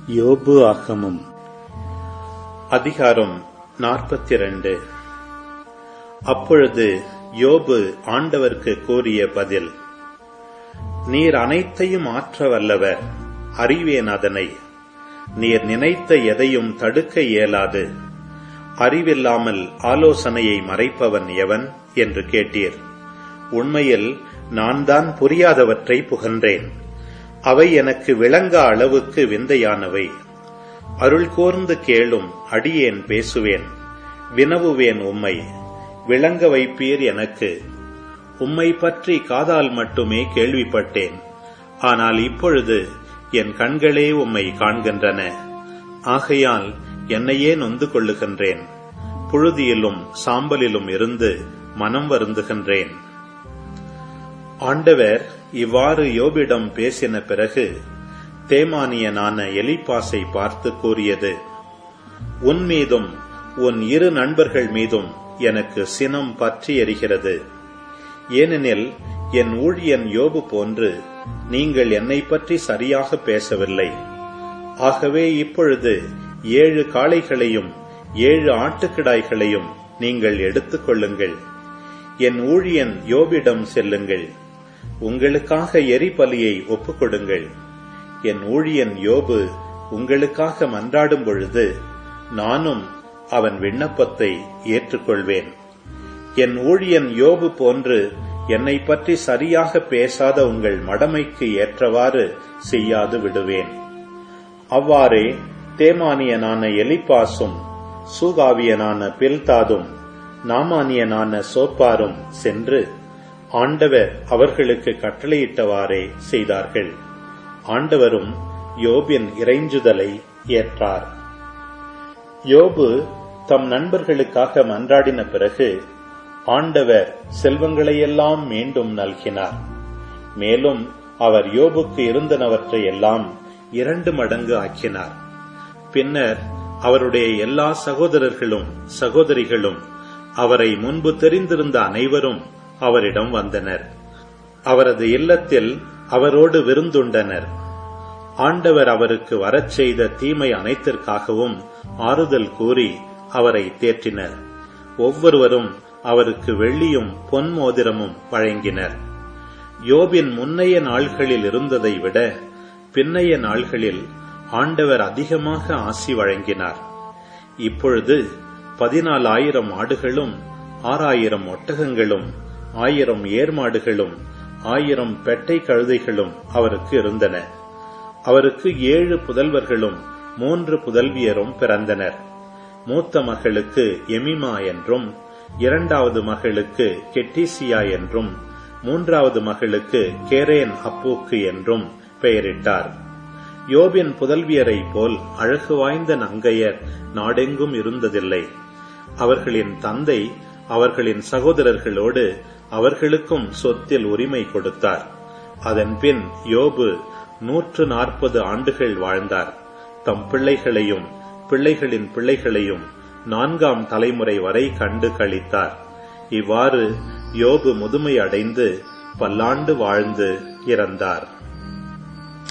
யோபு ஆகமம் அதிகாரம் நாற்பத்தி இரண்டு அப்பொழுது யோபு ஆண்டவர்க்கு கூறிய பதில் நீர் அனைத்தையும் ஆற்ற வல்லவர் அறிவேன் அதனை நீர் நினைத்த எதையும் தடுக்க இயலாது அறிவில்லாமல் ஆலோசனையை மறைப்பவன் எவன் என்று கேட்டீர் உண்மையில் நான் தான் புரியாதவற்றை புகன்றேன் அவை எனக்கு விளங்க அளவுக்கு விந்தையானவை அருள் கூர்ந்து கேளும் அடியேன் பேசுவேன் வினவுவேன் உம்மை விளங்க வைப்பீர் எனக்கு உம்மை பற்றி காதால் மட்டுமே கேள்விப்பட்டேன் ஆனால் இப்பொழுது என் கண்களே உம்மை காண்கின்றன ஆகையால் என்னையே நொந்து கொள்ளுகின்றேன் புழுதியிலும் சாம்பலிலும் இருந்து மனம் வருந்துகின்றேன் ஆண்டவர் இவ்வாறு யோபிடம் பேசின பிறகு தேமானியனான எலிப்பாசை பார்த்து கூறியது உன் மீதும் உன் இரு நண்பர்கள் மீதும் எனக்கு சினம் பற்றி எரிகிறது ஏனெனில் என் ஊழியன் யோபு போன்று நீங்கள் என்னை பற்றி சரியாக பேசவில்லை ஆகவே இப்பொழுது ஏழு காளைகளையும் ஏழு ஆட்டுக்கிடாய்களையும் நீங்கள் எடுத்துக் கொள்ளுங்கள் என் ஊழியன் யோபிடம் செல்லுங்கள் உங்களுக்காக எரிபலியை ஒப்புக்கொடுங்கள் என் ஊழியன் யோபு உங்களுக்காக மன்றாடும் பொழுது நானும் அவன் விண்ணப்பத்தை ஏற்றுக்கொள்வேன் என் ஊழியன் யோபு போன்று என்னை பற்றி சரியாக பேசாத உங்கள் மடமைக்கு ஏற்றவாறு செய்யாது விடுவேன் அவ்வாறே தேமானியனான எலிப்பாசும் சூகாவியனான பில்தாதும் நாமானியனான சோப்பாரும் சென்று ஆண்டவர் அவர்களுக்கு கட்டளையிட்டவாறே செய்தார்கள் ஆண்டவரும் யோபின் இறைஞ்சுதலை ஏற்றார் யோபு தம் நண்பர்களுக்காக மன்றாடின பிறகு ஆண்டவர் செல்வங்களையெல்லாம் மீண்டும் நல்கினார் மேலும் அவர் யோபுக்கு இருந்தனவற்றை எல்லாம் இரண்டு மடங்கு ஆக்கினார் பின்னர் அவருடைய எல்லா சகோதரர்களும் சகோதரிகளும் அவரை முன்பு தெரிந்திருந்த அனைவரும் அவரிடம் வந்தனர் அவரது இல்லத்தில் அவரோடு விருந்துண்டனர் ஆண்டவர் அவருக்கு வரச் செய்த தீமை அனைத்திற்காகவும் ஆறுதல் கூறி அவரை தேற்றினர் ஒவ்வொருவரும் அவருக்கு வெள்ளியும் பொன் மோதிரமும் வழங்கினர் யோபின் முன்னைய நாள்களில் இருந்ததை விட பின்னைய நாள்களில் ஆண்டவர் அதிகமாக ஆசி வழங்கினார் இப்பொழுது பதினாலாயிரம் ஆடுகளும் ஆறாயிரம் ஒட்டகங்களும் ஆயிரம் ஏர்மாடுகளும் ஆயிரம் பெட்டை கழுதைகளும் அவருக்கு இருந்தன அவருக்கு ஏழு புதல்வர்களும் மூன்று புதல்வியரும் பிறந்தனர் மூத்த மகளுக்கு எமிமா என்றும் இரண்டாவது மகளுக்கு கெட்டிசியா என்றும் மூன்றாவது மகளுக்கு கேரேன் அப்பூக்கு என்றும் பெயரிட்டார் யோபின் புதல்வியரை போல் அழகு வாய்ந்த நங்கையர் நாடெங்கும் இருந்ததில்லை அவர்களின் தந்தை அவர்களின் சகோதரர்களோடு அவர்களுக்கும் சொத்தில் உரிமை கொடுத்தார் அதன்பின் யோபு நூற்று நாற்பது ஆண்டுகள் வாழ்ந்தார் தம் பிள்ளைகளையும் பிள்ளைகளின் பிள்ளைகளையும் நான்காம் தலைமுறை வரை கண்டு கழித்தார் இவ்வாறு யோபு முதுமை அடைந்து பல்லாண்டு வாழ்ந்து இறந்தார்